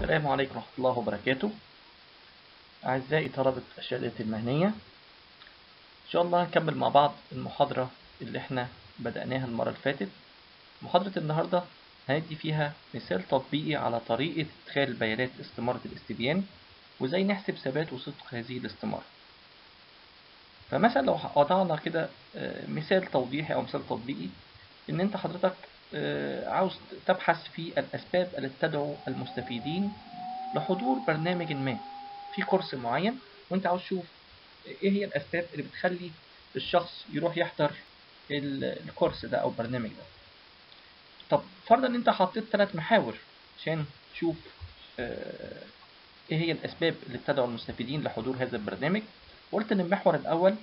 السلام عليكم ورحمة الله وبركاته أعزائي طلبة الشهادة المهنية إن شاء الله هنكمل مع بعض المحاضرة اللي احنا بدأناها المرة اللي فاتت محاضرة النهاردة هندي فيها مثال تطبيقي على طريقة إدخال بيانات استمارة الاستبيان وإزاي نحسب ثبات وصدق هذه الاستمارة فمثلا لو وضعنا كده مثال توضيحي أو مثال تطبيقي إن أنت حضرتك عاوز تبحث في الأسباب التي تدعو المستفيدين لحضور برنامج ما في كورس معين وأنت عاوز تشوف إيه هي الأسباب اللي بتخلي الشخص يروح يحضر الكورس ده أو البرنامج ده طب فرضا ان انت حطيت ثلاث محاور عشان تشوف ايه هي الاسباب اللي بتدعو المستفيدين لحضور هذا البرنامج وقلت ان المحور الاول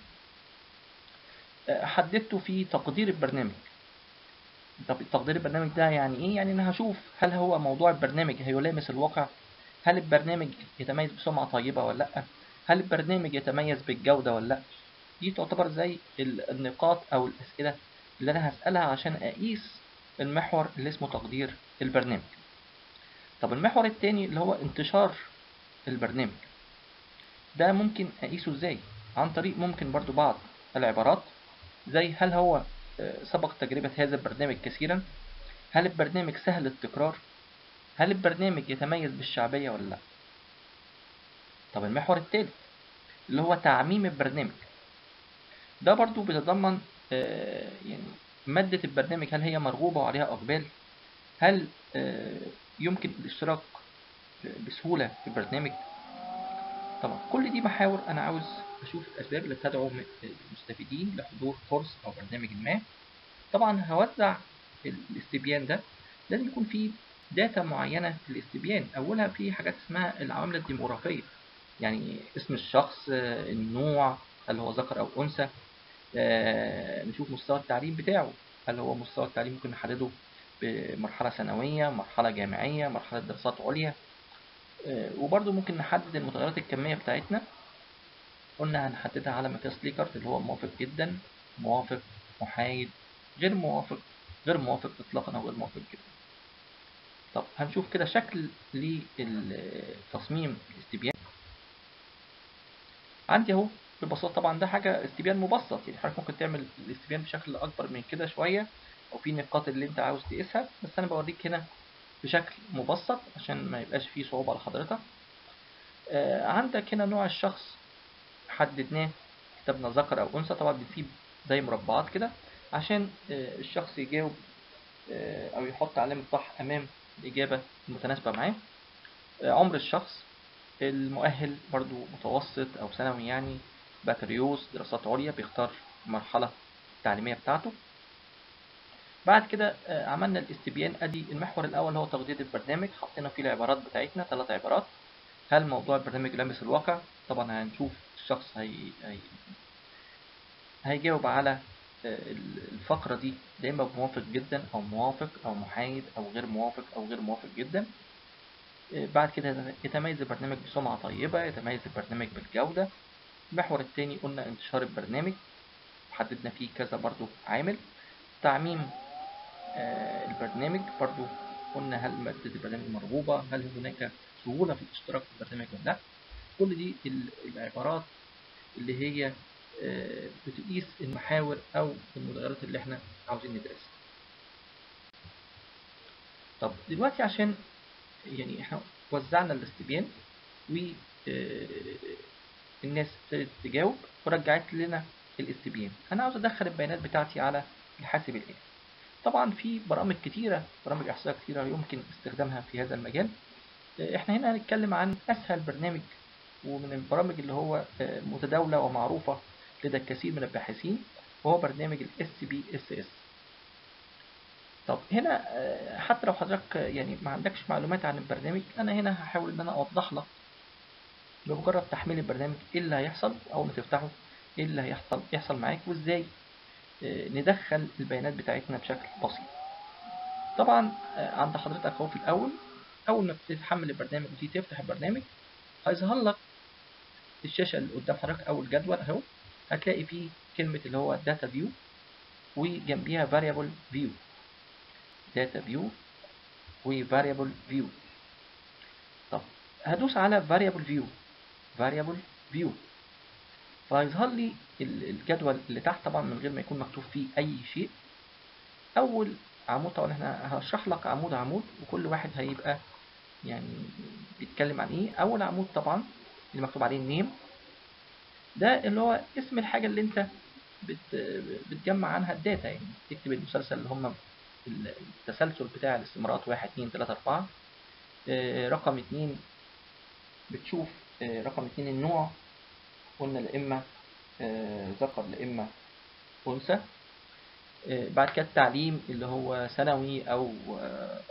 حددته في تقدير البرنامج طب تقدير البرنامج ده يعني ايه يعني انا هشوف هل هو موضوع البرنامج هيلامس الواقع هل البرنامج يتميز بسمعة طيبة ولا لا هل البرنامج يتميز بالجودة ولا لا دي تعتبر زي النقاط او الاسئلة اللي انا هسألها عشان اقيس المحور اللي اسمه تقدير البرنامج طب المحور التاني اللي هو انتشار البرنامج ده ممكن اقيسه ازاي عن طريق ممكن برضو بعض العبارات زي هل هو سبق تجربة هذا البرنامج كثيرا هل البرنامج سهل التكرار هل البرنامج يتميز بالشعبية ولا لا طب المحور الثالث اللي هو تعميم البرنامج ده برضو بيتضمن يعني مادة البرنامج هل هي مرغوبة وعليها إقبال هل يمكن الاشتراك بسهولة في البرنامج طبعا كل دي محاور أنا عاوز أشوف الأسباب اللي بتدعو المستفيدين لحضور كورس أو برنامج ما طبعا هوزع الاستبيان ده لازم يكون فيه داتا معينة في الاستبيان أولها في حاجات اسمها العوامل الديموغرافية يعني اسم الشخص النوع هل هو ذكر أو أنثى آه نشوف مستوى التعليم بتاعه هل هو مستوى التعليم ممكن نحدده بمرحلة ثانوية مرحلة جامعية مرحلة دراسات عليا آه وبرضه ممكن نحدد المتغيرات الكمية بتاعتنا قلنا هنحددها على مقياس ليكرت اللي هو موافق جدا موافق محايد غير موافق غير موافق اطلاقا او غير موافق جدا طب هنشوف كده شكل لتصميم الاستبيان عندي اهو ببساطة طبعا ده حاجة استبيان مبسط يعني حضرتك ممكن تعمل الاستبيان بشكل أكبر من كده شوية أو في نقاط اللي أنت عاوز تقيسها بس أنا بوريك هنا بشكل مبسط عشان ما يبقاش فيه صعوبة على حضرتك آه عندك هنا نوع الشخص حددناه كتبنا ذكر أو أنثى طبعا بنسيب زي مربعات كده عشان آه الشخص يجاوب آه أو يحط علامة صح أمام الإجابة المتناسبة معاه عمر الشخص المؤهل برضو متوسط أو ثانوي يعني بكالوريوس دراسات عليا بيختار المرحلة التعليمية بتاعته بعد كده عملنا الاستبيان ادي المحور الاول هو تقدير البرنامج حطينا فيه العبارات بتاعتنا ثلاث عبارات هل موضوع البرنامج يلامس الواقع طبعا هنشوف الشخص هي... هي... هيجاوب على الفقرة دي يا اما موافق جدا او موافق او محايد او غير موافق او غير موافق جدا بعد كده يتميز البرنامج بسمعة طيبة يتميز البرنامج بالجودة المحور الثاني قلنا انتشار البرنامج حددنا فيه كذا برضو عامل تعميم آه البرنامج برضو قلنا هل مادة البرنامج مرغوبة هل هناك سهولة في الاشتراك في البرنامج ولا لا كل دي العبارات اللي هي آه بتقيس المحاور او المتغيرات اللي احنا عاوزين ندرسها طب دلوقتي عشان يعني احنا وزعنا الاستبيان و آه الناس ابتدت تجاوب ورجعت لنا الاستبيان انا عاوز ادخل البيانات بتاعتي على الحاسب الالي طبعا في برامج كتيره برامج احصائيه كتيره يمكن استخدامها في هذا المجال احنا هنا هنتكلم عن اسهل برنامج ومن البرامج اللي هو متداوله ومعروفه لدى الكثير من الباحثين وهو برنامج الاس بي اس اس طب هنا حتى لو حضرتك يعني ما عندكش معلومات عن البرنامج انا هنا هحاول ان انا اوضح لك بمجرد تحميل البرنامج ايه اللي هيحصل اول ما تفتحه ايه اللي هيحصل يحصل معاك وازاي ندخل البيانات بتاعتنا بشكل بسيط طبعا عند حضرتك اهو في الاول اول ما بتحمل البرنامج وتيجي تفتح البرنامج هيظهر لك الشاشه اللي قدام حضرتك اول جدول اهو هتلاقي فيه كلمه اللي هو داتا فيو وجنبيها variable view data view و variable view طب هدوس على variable view variable view فهيظهر لي ال- الجدول اللي تحت طبعا من غير ما يكون مكتوب فيه اي شيء اول عمود طبعا احنا هشرح لك عمود عمود وكل واحد هيبقى يعني بيتكلم عن ايه اول عمود طبعا اللي مكتوب عليه النيم ده اللي هو اسم الحاجة اللي انت بت بتجمع عنها الداتا يعني تكتب المسلسل اللي هم التسلسل بتاع الاستمارات واحد اتنين تلاتة أربعة آه، رقم اتنين بتشوف آه، رقم اتنين النوع قلنا لإما آه، ذكر لإما أنثى آه، بعد كده التعليم اللي هو ثانوي أو آه،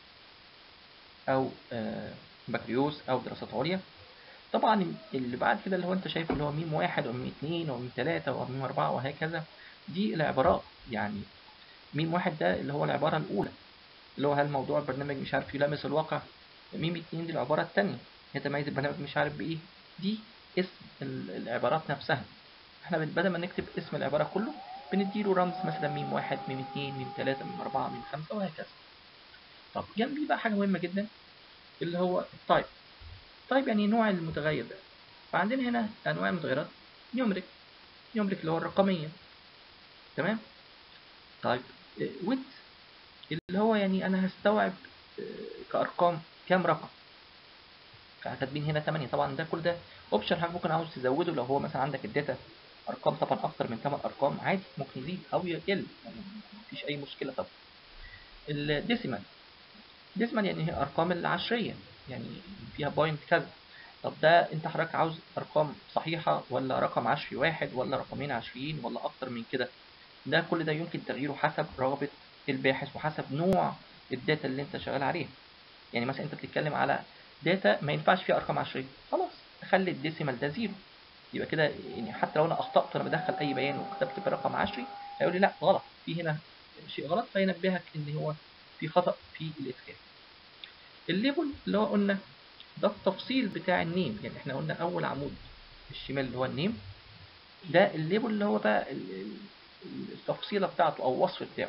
أو آه، بكالوريوس أو دراسات عليا طبعا اللي بعد كده اللي هو انت شايفه اللي هو ميم واحد وميم اتنين وميم تلاتة وميم أربعة وهكذا دي العبارات يعني ميم واحد ده اللي هو العبارة الأولى اللي هو هل موضوع البرنامج مش عارف يلامس الواقع ميم اتنين دي العبارة التانية يتميز البرنامج مش عارف بإيه دي اسم ال- العبارات نفسها احنا بن- بدل ما نكتب اسم العبارة كله بنديله رمز مثلا ميم واحد ميم اتنين ميم تلاتة ميم أربعة ميم خمسة وهكذا طب جنبي بقى حاجة مهمة جدا اللي هو التايب طيب يعني نوع المتغير ده فعندنا هنا انواع المتغيرات نيومريك نيومريك اللي هو الرقميه تمام طيب ويت اللي هو يعني انا هستوعب آه، كارقام كام رقم فكاتبين هنا 8 طبعا ده كل ده اوبشن حضرتك ممكن عاوز تزوده لو هو مثلا عندك الداتا ارقام طبعا اكتر من 8 ارقام عادي ممكن يزيد او يقل يعني مفيش اي مشكله طبعا الديسيمال ديسمال يعني هي ارقام العشريه يعني فيها بوينت كذا طب ده انت حضرتك عاوز ارقام صحيحه ولا رقم عشري واحد ولا رقمين عشريين ولا اكتر من كده ده كل ده يمكن تغييره حسب رغبه الباحث وحسب نوع الداتا اللي انت شغال عليها يعني مثلا انت بتتكلم على داتا ما ينفعش فيها ارقام عشريه خلاص خلي الديسيمال ده زيرو يبقى كده يعني حتى لو انا اخطات وانا بدخل اي بيان وكتبت برقم عشري هيقول لي لا غلط في هنا شيء غلط فينبهك ان هو في خطأ في الادخال الليبل اللي هو قلنا ده التفصيل بتاع النيم يعني احنا قلنا اول عمود الشمال اللي هو النيم ده الليبل اللي هو بقى ال- ال- التفصيلة بتاعته او الوصف بتاعه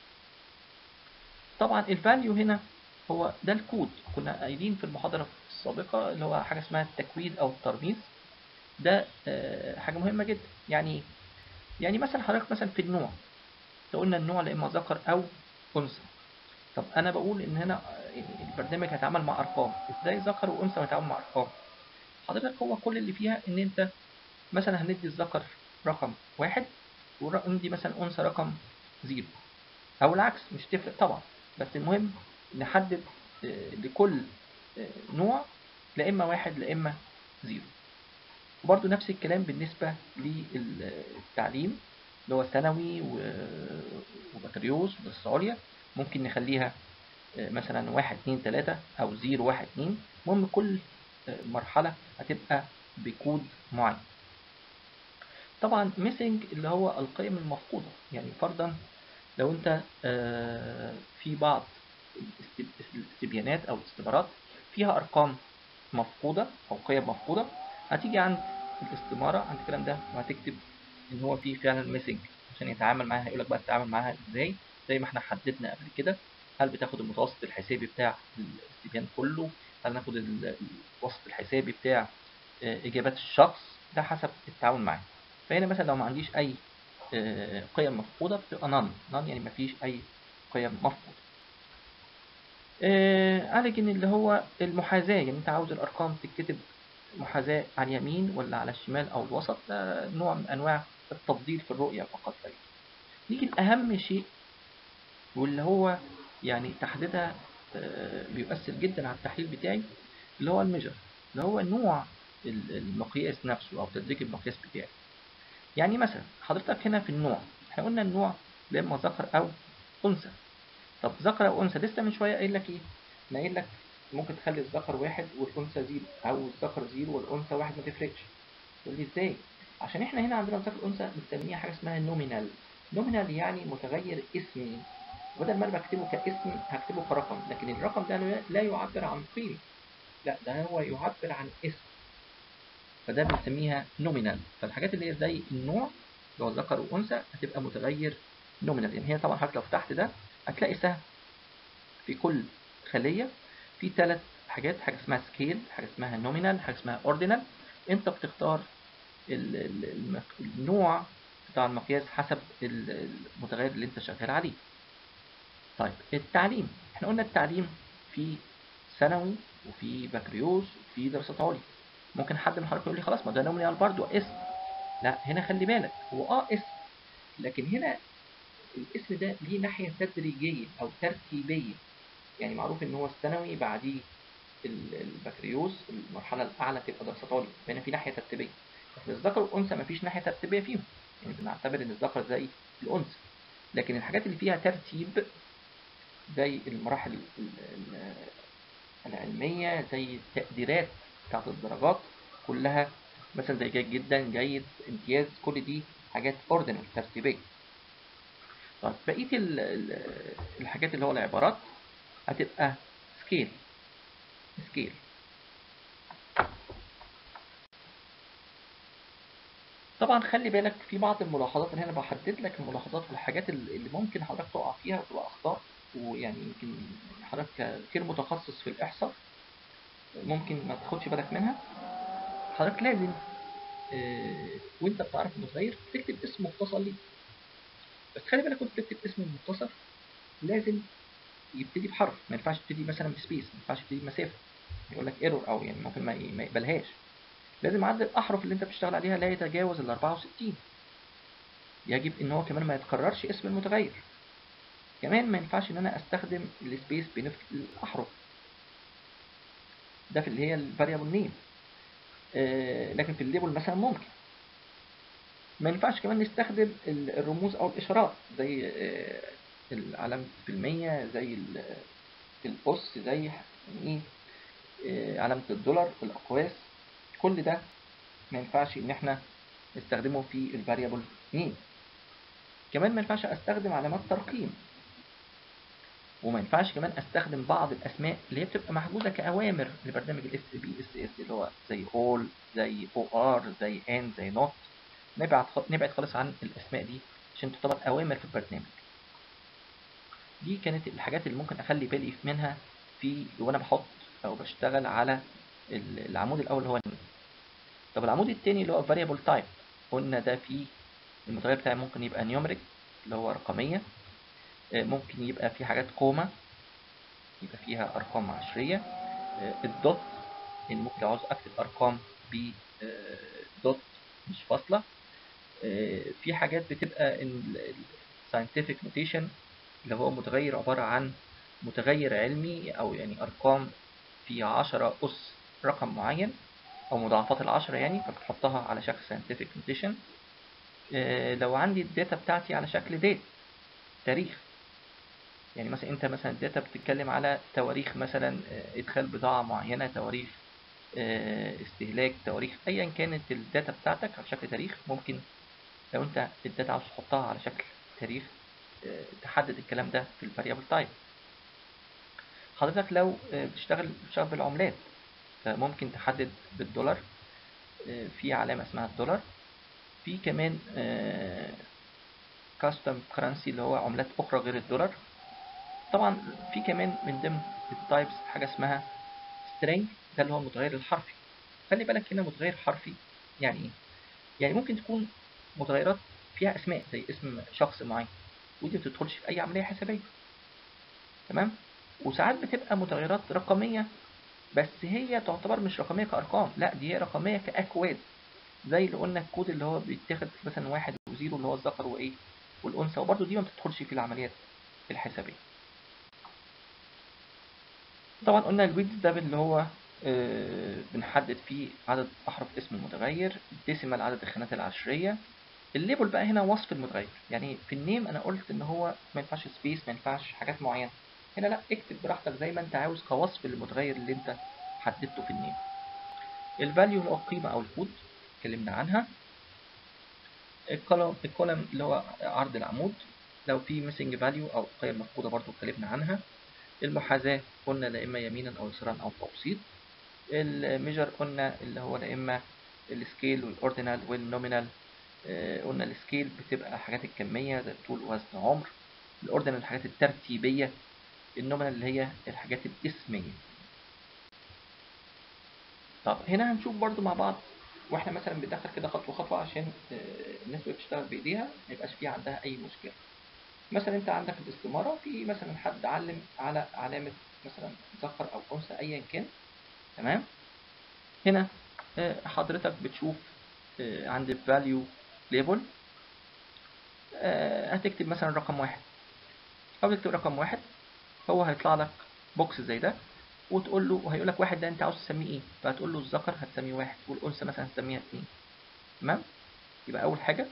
طبعا الفاليو هنا هو ده الكود كنا قايلين في المحاضرة السابقة اللي هو حاجة اسمها التكويد او الترميز ده آه، حاجة مهمة جدا يعني ايه؟ يعني مثلا حضرتك مثلا في النوع لو قلنا النوع لا اما ذكر او انثى طب انا بقول ان هنا آه، البرنامج هيتعامل مع ارقام ازاي ذكر وانثى هيتعامل مع ارقام حضرتك هو كل اللي فيها ان انت مثلا هندي الذكر رقم واحد وندي مثلا انثى رقم زيرو او العكس مش تفرق طبعا بس المهم نحدد آه، لكل آه، نوع لا اما واحد لا اما زيرو وبرضه نفس الكلام بالنسبة للتعليم اللي هو ثانوي و- وبكالوريوس ودراسة عليا ممكن نخليها آه، مثلا واحد اتنين تلاتة أو زيرو واحد اتنين المهم كل آه، مرحلة هتبقى بكود معين طبعا ميسنج اللي هو القيم المفقودة يعني فرضا لو انت آه، في بعض الاست- الاستبيانات او الاستمارات فيها ارقام مفقودة او قيم مفقودة هتيجي عند الاستمارة عند الكلام ده وهتكتب ان هو في فعلا ميسنج عشان يتعامل معاها هيقول لك بقى تتعامل معاها ازاي زي ما احنا حددنا قبل كده هل بتاخد المتوسط الحسابي بتاع الاستبيان كله هل ناخد ال- المتوسط الحسابي بتاع آه، اجابات الشخص ده حسب التعامل معاه فهنا مثلا لو ما عنديش اي آه، قيم مفقودة بتبقى نون نون يعني ما فيش اي قيم مفقودة آه، أليجن اللي هو المحاذاة يعني انت عاوز الارقام تتكتب محاذاة على اليمين ولا على الشمال او الوسط ده نوع من انواع التفضيل في الرؤية فقط لا غير. نيجي لأهم شيء واللي هو يعني تحديدها آه، بيؤثر جدا على التحليل بتاعي اللي هو الميجر اللي هو نوع ال- المقياس نفسه او تدريج المقياس بتاعي يعني مثلا حضرتك هنا في النوع احنا قلنا النوع لا اما ذكر او انثى طب ذكر او انثى لسه من شويه قايل لك ايه انا قايل لك ممكن تخلي الذكر واحد والانثى زيرو او الذكر زيرو والانثى واحد ما تفرقش تقول لي ازاي عشان احنا هنا عندنا الذكر والانثى بنسميها حاجه اسمها نومينال نومينال يعني متغير اسمي بدل ما انا بكتبه كاسم هكتبه كرقم لكن الرقم ده لا- لا يعبر عن قيمه لا ده هو يعبر عن اسم فده بنسميها نومينال فالحاجات اللي هي زي النوع اللي هو ذكر وانثى هتبقى متغير نومينال يعني هي طبعا حضرتك لو فتحت ده هتلاقي سهم في كل خليه في ثلاث حاجات حاجه اسمها سكيل حاجه اسمها نومينال حاجه اسمها اوردينال انت بتختار ال- ال- المق- النوع بتاع المقياس حسب ال- المتغير اللي انت شغال عليه طيب التعليم احنا قلنا التعليم في ثانوي وفي بكالوريوس وفي دراسات عليا ممكن حد من حضرتك يقول لي خلاص ما ده نومينال برضه اسم لا هنا خلي بالك هو اه اسم لكن هنا الاسم ده ليه ناحية تدريجية أو ترتيبية يعني معروف إن هو الثانوي بعديه ال- البكالوريوس المرحلة الأعلى تبقى دراسات عليا فهنا في ناحية ترتيبية لكن الذكر والأنثى مفيش ناحية ترتيبية فيهم يعني بنعتبر إن الذكر زي الأنثى لكن الحاجات اللي فيها ترتيب زي المراحل ال- ال- العلمية زي التقديرات بتاعت الدرجات كلها مثلا زي جيد جدا جيد امتياز كل دي حاجات اوردينال ترتيبية طيب بقية ال- ال- الحاجات اللي هو العبارات هتبقى سكيل سكيل طبعا خلي بالك في بعض الملاحظات اللي هنا بحدد لك الملاحظات والحاجات اللي اللي ممكن حضرتك تقع فيها وتبقى اخطاء ويعني يمكن حضرتك غير متخصص في الاحصاء ممكن ما تاخدش بالك منها حضرتك لازم آه، وانت بتعرف المتغير تكتب اسم مختصر ليه بس خلي بالك وانت بتكتب اسم المختصر لازم يبتدي بحرف ما ينفعش يبتدي مثلا بسبيس ما ينفعش يبتدي بمسافه يقول لك ايرور او يعني ممكن ما ما يقبلهاش لازم عدد الاحرف اللي انت بتشتغل عليها لا يتجاوز ال 64 يجب ان هو كمان ما يتكررش اسم المتغير كمان ما ينفعش ان انا استخدم السبيس بين الاحرف ده في اللي هي الفاريبل نيم لكن في الليبل مثلا ممكن ما ينفعش كمان نستخدم ال- الرموز او الاشارات زي آه، العلامة في المية زي ال- الأس زي يعني ايه آه، علامة الدولار الأقواس كل ده ما ينفعش إن احنا نستخدمه في الفاريبل نيم كمان ما ينفعش أستخدم علامات ترقيم وما ينفعش كمان أستخدم بعض الأسماء اللي هي بتبقى محجوزة كأوامر لبرنامج الاس بي اس اس اللي هو زي all زي او ار زي ان زي نوت نبعد خ- نبعد خالص عن الأسماء دي عشان تعتبر أوامر في البرنامج دي كانت الحاجات اللي ممكن اخلي بالي منها في وانا بحط او بشتغل على ال- العمود الاول اللي هو النيم طب العمود التاني اللي هو variable type قلنا ده فيه المتغير بتاعي ممكن يبقى numeric اللي هو رقمية آه، ممكن يبقى فيه حاجات كوما يبقى فيها ارقام عشرية آه، الدوت يعني ممكن لو عاوز اكتب ارقام ب آه، دوت مش فاصلة آه، في حاجات بتبقى ال- ال- scientific notation اللي هو متغير عبارة عن متغير علمي أو يعني أرقام في عشرة أس رقم معين أو مضاعفات العشرة يعني فبتحطها على شكل scientific notation آه، لو عندي الداتا بتاعتي على شكل ديت تاريخ يعني مثلا انت مثلا الداتا بتتكلم على تواريخ مثلا آه، ادخال بضاعة معينة تواريخ آه، استهلاك تواريخ ايا كانت الداتا بتاعتك على شكل تاريخ ممكن لو انت الداتا عاوز تحطها على شكل تاريخ آه، تحدد الكلام ده في الفاريبل تايب حضرتك لو آه، بتشتغل بتشتغل بالعملات فممكن تحدد بالدولار آه، في علامة اسمها الدولار في كمان كاستم كرنسي اللي هو عملات أخرى غير الدولار طبعا في كمان من ضمن التايبس حاجة اسمها string ده اللي هو المتغير الحرفي خلي بالك هنا متغير حرفي يعني ايه يعني ممكن تكون متغيرات فيها اسماء زي اسم شخص معين ودي ما بتدخلش في اي عمليه حسابيه تمام وساعات بتبقى متغيرات رقميه بس هي تعتبر مش رقميه كارقام لا دي هي رقميه كاكواد زي اللي قلنا الكود اللي هو بيتاخد مثلا واحد وزيرو اللي هو الذكر وايه والانثى وبرده دي ما بتدخلش في العمليات الحسابيه طبعا قلنا الويدز ده اللي هو آه، بنحدد فيه عدد احرف اسم المتغير الديسيمال عدد الخانات العشريه الليبل بقى هنا وصف المتغير يعني في النيم انا قلت ان هو ما ينفعش سبيس ما ينفعش حاجات معينه هنا لا اكتب براحتك زي ما انت عاوز كوصف للمتغير اللي انت حددته في النيم الفاليو اللي هو القيمه او الكود اتكلمنا عنها الكولوم الكولم اللي هو عرض العمود لو في ميسنج فاليو او قيم مفقوده برضو اتكلمنا عنها المحاذاه قلنا لا اما يمينا او يسارا او توسيط الميجر قلنا اللي هو لا اما السكيل والاوردينال والنومينال آه، قلنا السكيل بتبقى حاجات الكمية زي طول وزن عمر الأوردينال الحاجات الترتيبية النومينال اللي هي الحاجات الاسمية طب هنا هنشوف برضو مع بعض واحنا مثلا بندخل كده خطوه خطوه عشان آه، الناس اللي بتشتغل بايديها ما يبقاش في عندها اي مشكله مثلا انت عندك الاستماره في مثلا حد علم على علامه مثلا ذكر او انثى ايا كان تمام هنا آه، حضرتك بتشوف آه، عند الفاليو ليبل هتكتب مثلا رقم واحد او تكتب رقم واحد هو هيطلع لك بوكس زي ده وتقول له وهيقول لك واحد ده انت عاوز تسميه ايه فهتقول له الذكر هتسميه واحد والانثى مثلا هتسميها اتنين تمام يبقى اول حاجه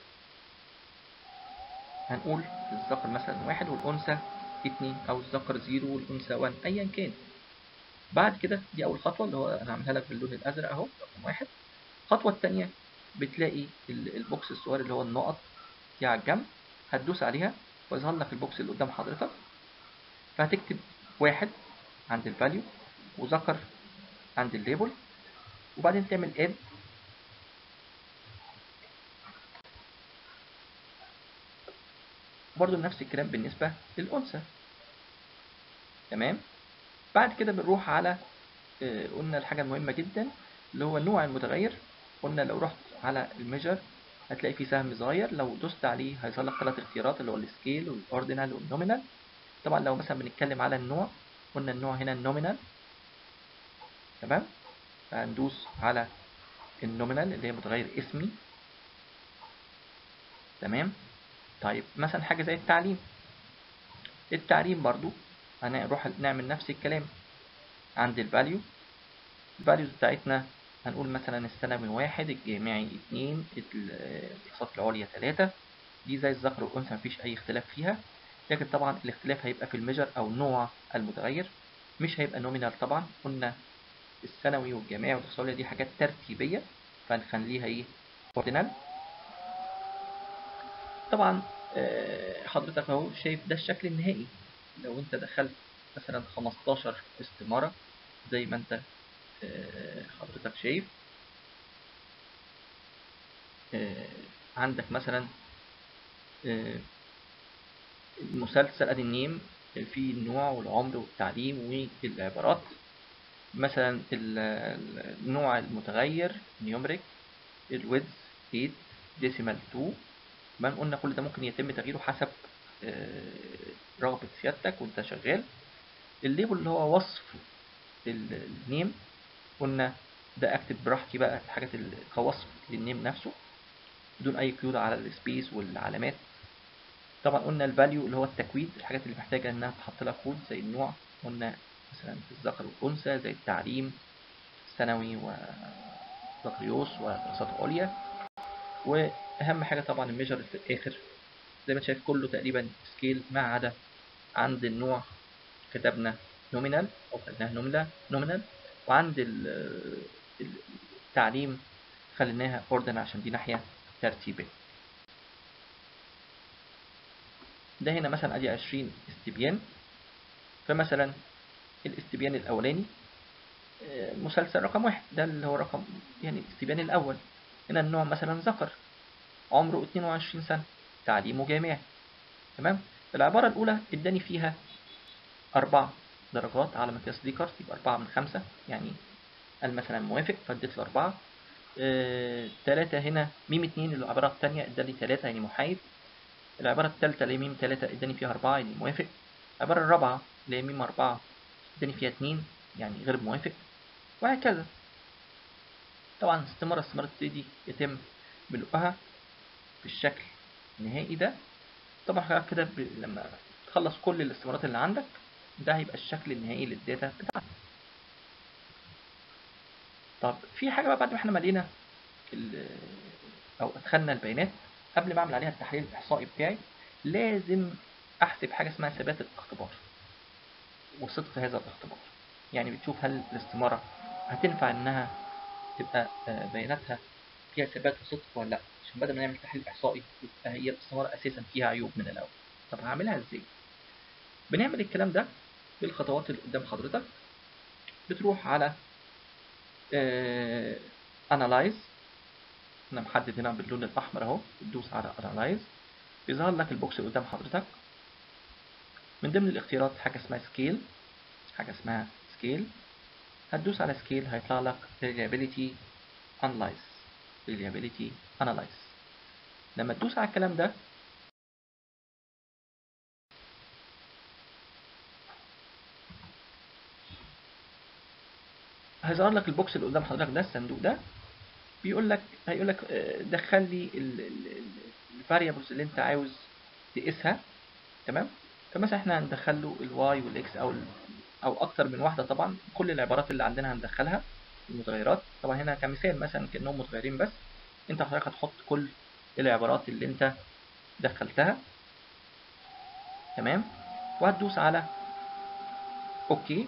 هنقول الذكر مثلا واحد والانثى اتنين او الذكر زيرو والانثى وان ايا كان بعد كده دي اول خطوه اللي هو انا عاملها لك باللون الازرق اهو رقم واحد الخطوه الثانيه بتلاقي ال- البوكس الصغير اللي هو النقط دي على الجنب هتدوس عليها ويظهر لك البوكس اللي قدام حضرتك فهتكتب واحد عند الفاليو وذكر عند الليبل وبعدين تعمل اد برضو نفس الكلام بالنسبة للأنثى تمام بعد كده بنروح على آه، قلنا الحاجة المهمة جدا اللي هو النوع المتغير قلنا لو رحت على الميجر هتلاقي فيه سهم صغير لو دوست عليه هيظهر لك ثلاث اختيارات اللي هو السكيل والاوردينال والنومينال طبعا لو مثلا بنتكلم على النوع قلنا النوع هنا النومينال تمام فهندوس على النومينال اللي هي متغير اسمي تمام طيب مثلا حاجة زي التعليم التعليم برضو هنروح نعمل نفس الكلام عند الفاليو الفاليوز بتاعتنا هنقول مثلا الثانوي واحد الجامعي اتنين الدراسات العليا تلاتة دي زي الذكر والأنثى مفيش أي اختلاف فيها لكن طبعا الاختلاف هيبقى في الميجر أو نوع المتغير مش هيبقى نومينال طبعا قلنا الثانوي والجامعي والدراسات العليا دي حاجات ترتيبية فنخليها ايه اوردينال طبعا آه، حضرتك اهو شايف ده الشكل النهائي لو انت دخلت مثلا 15 استمارة زي ما انت آه، حضرتك شايف آه، عندك مثلا آه، المسلسل ادي النيم فيه النوع والعمر والتعليم والعبارات مثلا ال- ال- النوع المتغير نيومريك الويدز 8 ديسيمال 2 ما قلنا كل ده ممكن يتم تغييره حسب آه، رغبة سيادتك وانت شغال الليبل اللي هو وصف ال- النيم قلنا ده اكتب براحتي بقى الحاجات اللي كوصف للنيم نفسه بدون اي قيود على السبيس والعلامات طبعا قلنا الفاليو اللي هو التكويد الحاجات اللي محتاجة انها تحط لها كود زي النوع قلنا مثلا في الذكر والانثى زي التعليم ثانوي وبكالوريوس ودراسات عليا واهم حاجة طبعا الميجر اللي في الاخر زي ما انت شايف كله تقريبا سكيل ما عدا عند النوع كتبنا نومينال او خليناها نومينال نومينال وعند ال- التعليم خليناها اوردن عشان دي ناحية ترتيبية ده هنا مثلا ادي 20 استبيان فمثلا الاستبيان الاولاني آه، مسلسل رقم واحد ده اللي هو رقم يعني الاستبيان الاول هنا النوع مثلا ذكر عمره 22 سنة تعليمه جامعي تمام العبارة الأولى اداني فيها أربع درجات على مقياس ديكارت يبقى أربعة من خمسة يعني قال مثلا موافق فاديت له أربعة آه، تلاتة هنا ميم اتنين اللي هو العبارة التانية اداني تلاتة يعني محايد العبارة التالتة اللي هي ميم تلاتة اداني فيها أربعة يعني موافق العبارة الرابعة اللي هي ميم أربعة اداني فيها اتنين يعني غير موافق وهكذا طبعا استمارة استمارة دي يتم ملؤها بالشكل النهائي ده طبعا حضرتك كده ب... لما تخلص كل الاستمارات اللي عندك ده هيبقى الشكل النهائي للداتا بتاعتك طب في حاجة بقى بعد ما احنا ملينا ال... او ادخلنا البيانات قبل ما اعمل عليها التحليل الاحصائي بتاعي لازم احسب حاجة اسمها ثبات الاختبار وصدق هذا الاختبار يعني بتشوف هل الاستمارة هتنفع انها تبقى آه، بياناتها فيها ثبات وصدق ولا لا عشان بدل ما نعمل تحليل احصائي يبقى هي الاستمارة اساسا فيها عيوب من الاول طب هعملها ازاي بنعمل الكلام ده بالخطوات اللي قدام حضرتك بتروح على آه analyze انا محدد هنا باللون الاحمر اهو بتدوس على analyze بيظهر لك البوكس اللي قدام حضرتك من ضمن الاختيارات حاجه اسمها scale حاجه اسمها scale هتدوس على سكيل هيطلع لك reliability analyze reliability analyze لما تدوس على الكلام ده هيظهر لك البوكس اللي قدام حضرتك ده الصندوق ده بيقول لك هيقول لك آه، دخل لي الفاريبلز اللي انت عاوز تقيسها تمام فمثلا احنا هندخل له الواي والاكس او ال- او اكتر من واحده طبعا كل العبارات اللي عندنا هندخلها المتغيرات طبعا هنا كمثال مثلا كانهم متغيرين بس انت حضرتك هتحط كل العبارات اللي انت دخلتها تمام وهتدوس على اوكي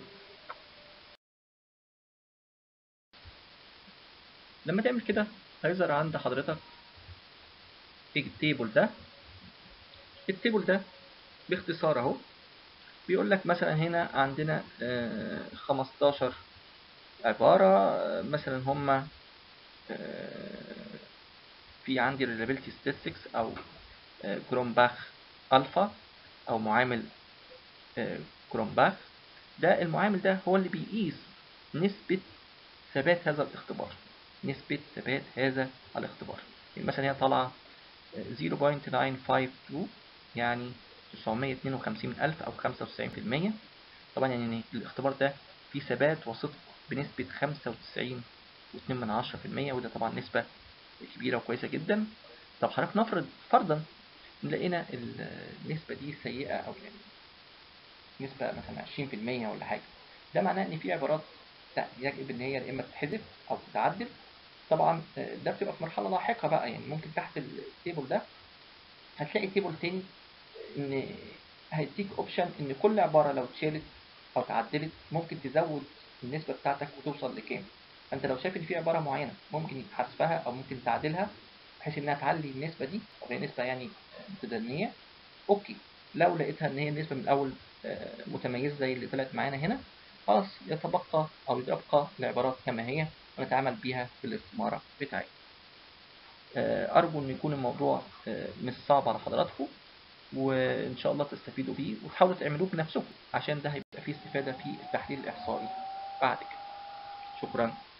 لما تعمل كده هيظهر عند حضرتك التيبل ده التيبل ده باختصار اهو بيقول لك مثلا هنا عندنا آه، 15 عبارة آه، مثلا هما آه، في عندي reliability statistics أو آه، كرومباخ ألفا أو معامل آه، كرومباخ ده المعامل ده هو اللي بيقيس نسبة ثبات هذا الاختبار نسبة ثبات هذا الاختبار يعني مثلا هي طالعة آه، 0.952 يعني 952 ألف أو 95% طبعا يعني الاختبار ده فيه ثبات وصدق بنسبة 95.2% وده طبعا نسبة كبيرة وكويسة جدا طب حضرتك نفرض فرضا لقينا النسبة دي سيئة أو يعني نسبة مثلا 20% ولا حاجة ده معناه إن في عبارات لا يجب إن هي يا إما تتحذف أو تتعدل طبعا آه، ده بتبقى في مرحلة لاحقة بقى يعني ممكن تحت التيبل ده هتلاقي تيبل تاني ان هيديك اوبشن ان كل عباره لو اتشالت او تعدلت ممكن تزود النسبه بتاعتك وتوصل لكام فانت لو شايف ان في عباره معينه ممكن حذفها او ممكن تعدلها بحيث انها تعلي النسبه دي او هي نسبه يعني متدنيه اوكي لو لقيتها ان هي النسبه من الاول آه، متميزه زي اللي طلعت معانا هنا خلاص يتبقى او يبقى العبارات كما هي ونتعامل بيها في الاستماره بتاعتنا آه، أرجو إن يكون الموضوع آه، مش صعب على حضراتكم وإن شاء الله تستفيدوا بيه وتحاولوا تعملوه بنفسكم عشان ده هيبقى فيه استفادة في التحليل الإحصائي بعد كده شكرا